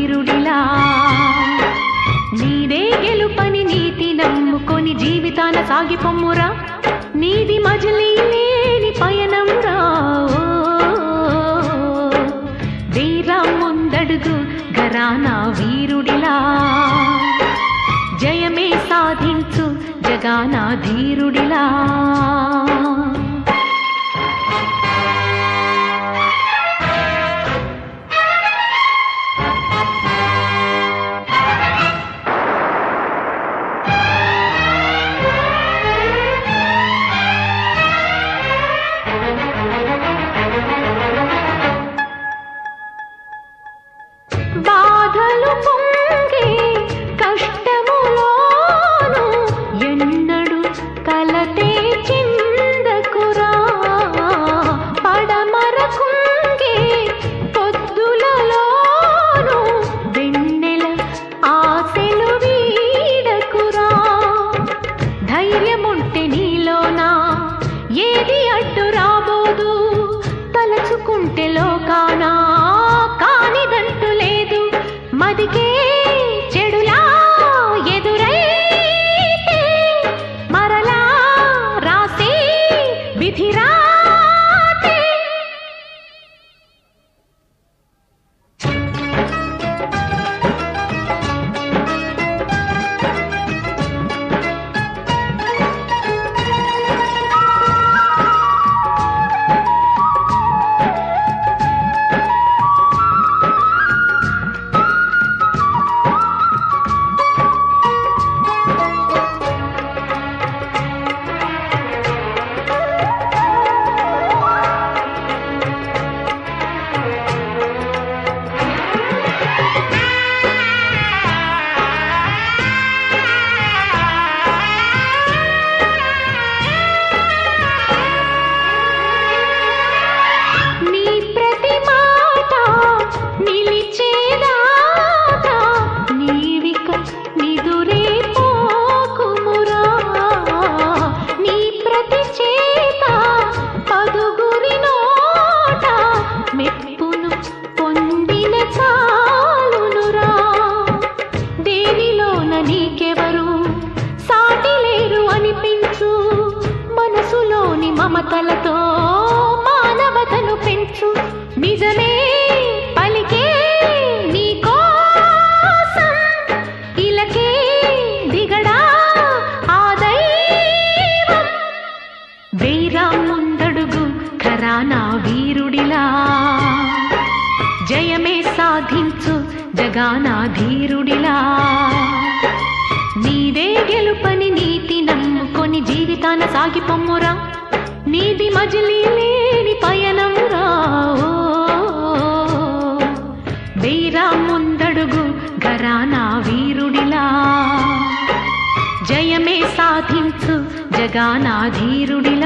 ధీరుడిలా నీదే గెలుపని నీతి నమ్ముకొని జీవితాన సాగిపొమ్మురా నీది మజిలీ లేని పయనం రా వీరా ముందడుగు గరానా వీరుడిలా జయమే సాధించు జగానా ధీరుడిలా బాధలు పొంగి కష్టములోను ఎన్నడు కలతే చిందకురా పడమర కుంగి పొద్దులలోను వెన్నెల ఆశలు వీడకురా ధైర్యముంటే నీలోనా ఏది అడ్డు రాబోదు తలచుకుంటే లోకానా కానిదంటూ లేదు మదికే చెడులా ఎదురైతే మరలా రాసే విధిరాతే నీ ప్రతి మాట నిలిచేదాకా నీవిక నిదురే పోకుమురా నీ ప్రతి చేత పదుగురి నోట మెప్పును పొందిన చాలునురా దేనిలోన నీకెవరు సాటి లేరు అనిపించు మనసులోని మమతలతో మానవతను పెంచు నిజమే పలికే నీకోసం ఇలకే దిగడా ఆ దైవం వీరా ముందడుగు ఖరానా వీరుడిలా జయమే సాధించు జగానా ధీరుడిలా నీదే గెలుపని నీతి నమ్ముకొని జీవితాన సాగిపొమ్మురా నీది మజిలీ లేని పయనం రా వీరా ముందడుగు గరానా వీరుడిలా జయమే సాధించు జగానా ధీరుడిలా